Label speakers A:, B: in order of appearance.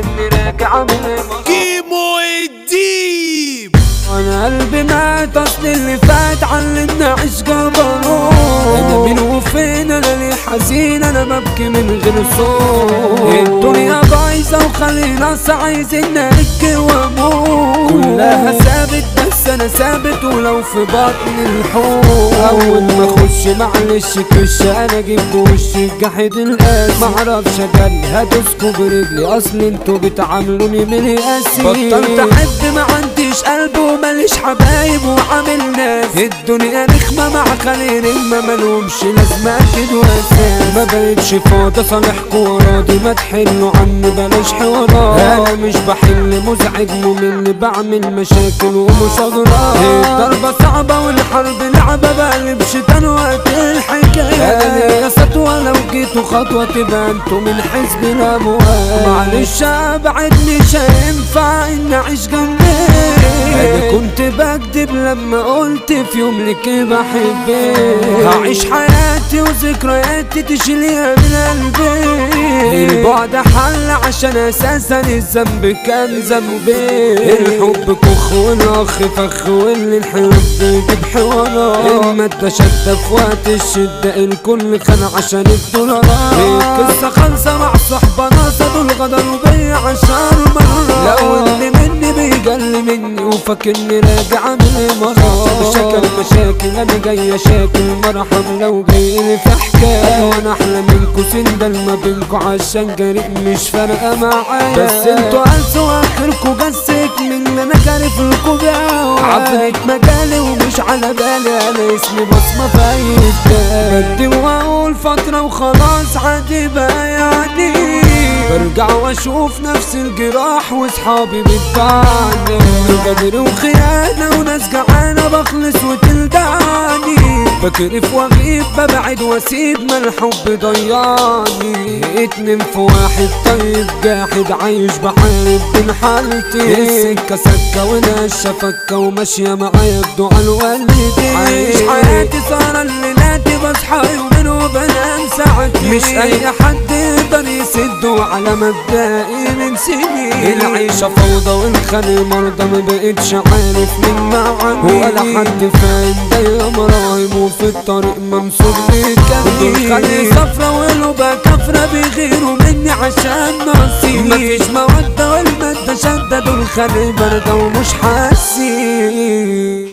A: فاكرني راجع من
B: كيمو الديب
A: انا قلبي مات اصل اللي فات علمنا عيش جبروت انا مين وفين انا ليه حزين انا ببكي من غير صوت الدنيا بايظه وخلينا عايزين نركي واموت كلها ثابت بس انا ثابت ولو في بطن الحوت اول ما اخش معلش كش انا اجيب وشي جحد القاس معرفش اجري هدوسكوا برجلي اصل انتوا بتعاملوني من القاسي بطلت احب ما عنديش قلب وماليش حبايب وعامل ناس الدنيا رخمة مع خليل ما ملومش لازمة كده واساس ما بقتش فاضي صالحكوا وراضي ما تحلوا عني بلاش حوارات انا مش بحل مزعج ممل بعمل مشاكل ومشاجرات الضربة صعبة والحرب لعبة بقلب شيطان وقت الحكاية انا ليا سطوة لو جيتوا خطوة تبقى انتوا من حزب الاموال معلش ابعد مش هينفع ان اعيش جنبك انا كنت بكدب لما قلت في يوم لك بحبك هعيش حياتي وذكرياتي تشيليها من قلبي البعد حل عشان اساسا الذنب كان ذنبي الحب كخ والاخ فخ واللي الحب يجيب حوارات المادة شدة في وقت الشدة الكل خان عشان الدولارات القصة خالصة مع صحبة ناصة دول غدروا بيا عشان مرة لو اللي مني بيجل مني وفاكرني راجع من المرة شكل مشاكل انا جاي اشاكل مرحب لو جاي في حكاية وانا احلى منكو سندل ما بينكو عشان جريء مش فارقة معايا بس انتوا قلتوا اخركو جسك من اللي انا كارف لكو بيها عفريت مجالي ومش على بالي انا اسمي بصمة في اي كتاب بدي واقول فترة وخلاص عادي بقى يعني برجع واشوف نفس الجراح واصحابي بتبعني غدر وخيانة وناس جعانة بخلص وتلدعني بكرف واغيب ببعد واسيب ما الحب ضيعني اتنين في واحد طيب جاحد عايش بحارب بين حالتي السكة سكة وناس فكة وماشية معايا بدعاء الوالدين عايش حياتي صار الليلاتي بصحى يومين وبنام ساعتين مش اي حد يقدر يسده على مبدئي من سنين العيشة فوضى والخلي مرضى ما بقتش عارف مين معاني ولا حد فاهم ده مرايم وفي الطريق ممسوك بيتكلم خلي صفرة ولوبة كفرة بيغيروا مني عشان نصيب مفيش مودة والمادة شدة دول خلي باردة ومش حاسين